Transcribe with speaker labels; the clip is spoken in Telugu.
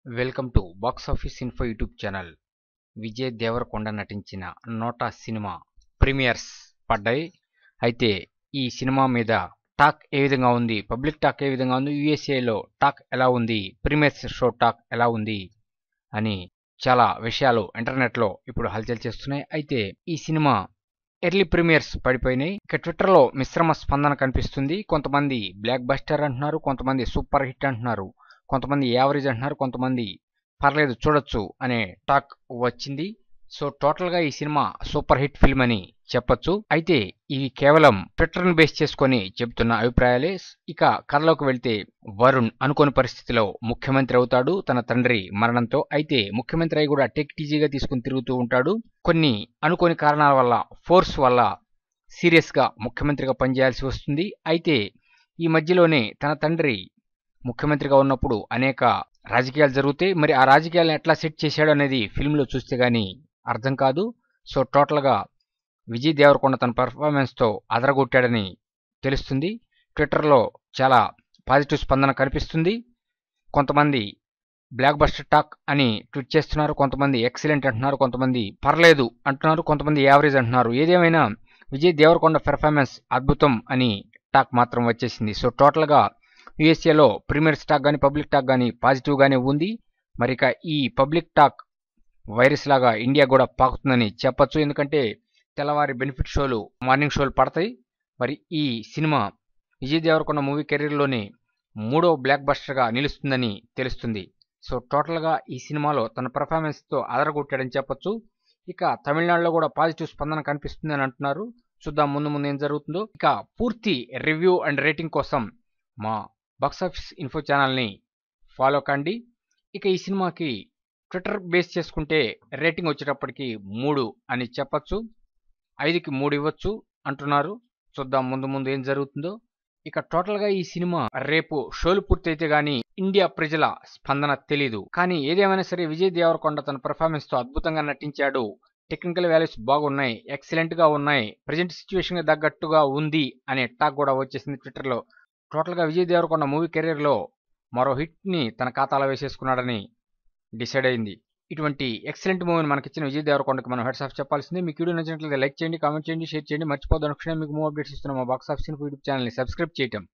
Speaker 1: welcome to box office info YouTube channel Vijay Deverakonda నటించిన నోటా సినిమా ప్రీమియర్స్ పడ్డాయి అయితే ఈ సినిమా మీద టాక్ ఏ విధంగా ఉంది పబ్లిక్ టాక్ ఏ విధంగా ఉంది యూఎస్ఏలో టాక్ ఎలా ఉంది ప్రీమియర్స్ షో టాక్ ఎలా ఉంది అని చాలా విషయాలు ఇంటర్నెట్లో ఇప్పుడు హల్చల్ చేస్తున్నాయి అయితే ఈ సినిమా ఎర్లీ ప్రీమియర్స్ పడిపోయినాయి ఇక ట్విట్టర్లో మిశ్రమ స్పందన కనిపిస్తుంది కొంతమంది బ్లాక్ బస్టర్ అంటున్నారు కొంతమంది సూపర్ హిట్ అంటున్నారు కొంతమంది యావరేజ్ అంటున్నారు కొంతమంది పర్లేదు చూడొచ్చు అనే టాక్ వచ్చింది సో టోటల్గా ఈ సినిమా సూపర్ హిట్ ఫిల్మ్ అని చెప్పొచ్చు అయితే ఇవి కేవలం ట్విట్టర్ను బేస్ చేసుకొని చెబుతున్న అభిప్రాయాలే ఇక కథలోకి వెళ్తే వరుణ్ అనుకోని పరిస్థితిలో ముఖ్యమంత్రి అవుతాడు తన తండ్రి మరణంతో అయితే ముఖ్యమంత్రి అయి కూడా టెక్ టీజీగా తీసుకుని తిరుగుతూ ఉంటాడు కొన్ని అనుకోని కారణాల వల్ల ఫోర్స్ వల్ల సీరియస్గా ముఖ్యమంత్రిగా పనిచేయాల్సి వస్తుంది అయితే ఈ మధ్యలోనే తన తండ్రి ముఖ్యమంత్రిగా ఉన్నప్పుడు అనేక రాజకీయాలు జరుగుతాయి మరి ఆ రాజకీయాలను ఎట్లా సెట్ చేశాడు అనేది ఫిల్మ్లో చూస్తే గానీ అర్థం కాదు సో టోటల్గా విజయ్ దేవరకొండ తన పర్ఫార్మెన్స్తో అదరగొట్టాడని తెలుస్తుంది ట్విట్టర్లో చాలా పాజిటివ్ స్పందన కనిపిస్తుంది కొంతమంది బ్లాక్ బస్టర్ టాక్ అని ట్వీట్ చేస్తున్నారు కొంతమంది ఎక్సలెంట్ అంటున్నారు కొంతమంది పర్లేదు అంటున్నారు కొంతమంది యావరేజ్ అంటున్నారు ఏదేమైనా విజయ్ దేవరకొండ పెర్ఫార్మెన్స్ అద్భుతం అని టాక్ మాత్రం వచ్చేసింది సో టోటల్గా యుఎస్ఏలో ప్రీమియర్ స్టాక్ కానీ పబ్లిక్ టాక్ కానీ పాజిటివ్గానే ఉంది మరి ఇక ఈ పబ్లిక్ టాక్ వైరస్ లాగా ఇండియా కూడా పాకుతుందని చెప్పొచ్చు ఎందుకంటే తెల్లవారి బెనిఫిట్ షోలు మార్నింగ్ షోలు పడతాయి మరి ఈ సినిమా విజయ్ దేవరకొండ మూవీ కెరీర్లోనే మూడో బ్లాక్ బస్టర్గా నిలుస్తుందని తెలుస్తుంది సో టోటల్గా ఈ సినిమాలో తన పెర్ఫార్మెన్స్తో అదరగొట్టాడని చెప్పొచ్చు ఇక తమిళనాడులో కూడా పాజిటివ్ స్పందన కనిపిస్తుందని అంటున్నారు చూద్దాం ముందు ముందు ఏం జరుగుతుందో ఇక పూర్తి రివ్యూ అండ్ రేటింగ్ కోసం మా బాక్సాఫీస్ ఇన్ఫో ఛానల్ని ఫాలో కండి ఇక ఈ సినిమాకి ట్విట్టర్ బేస్ చేసుకుంటే రేటింగ్ వచ్చేటప్పటికి మూడు అని చెప్పచ్చు ఐదుకి మూడు ఇవ్వచ్చు అంటున్నారు చూద్దాం ముందు ముందు ఏం జరుగుతుందో ఇక టోటల్గా ఈ సినిమా రేపు షోలు పూర్తయితే గానీ ఇండియా ప్రజల స్పందన తెలీదు కానీ ఏదేమైనా సరే విజయ్ దేవరకొండ తన పెర్ఫార్మెన్స్తో అద్భుతంగా నటించాడు టెక్నికల్ వాల్యూస్ బాగున్నాయి ఎక్సలెంట్గా ఉన్నాయి ప్రజెంట్ సిచ్యువేషన్కి తగ్గట్టుగా ఉంది అనే టాక్ కూడా వచ్చేసింది ట్విట్టర్లో టోటల్గా విజయ్ దేవరకొండ మూవీ కెరీర్లో మరో హిట్ని తన ఖాతాలో వేసేసుకున్నాడని డిసైడ్ అయింది ఇటువంటి ఎక్సలెంట్ మూవీని మనకిచ్చిన విజయ్ దేవరకొండకి మనం హెడ్స్ ఆఫ్ చెప్పాల్సింది మీకు వీడియో నచ్చినట్లయితే లైక్ చేయండి కామెంట్ చేయండి షేర్ చేయండి మర్చిపోద్దు అనుక్షణం మీకు మూవ్ అప్డేట్స్ ఇస్తున్న మా బాక్స్ ఆఫీస్ యూట్యూబ్ ఛానల్ని సబ్స్క్రైబ్ చేయటం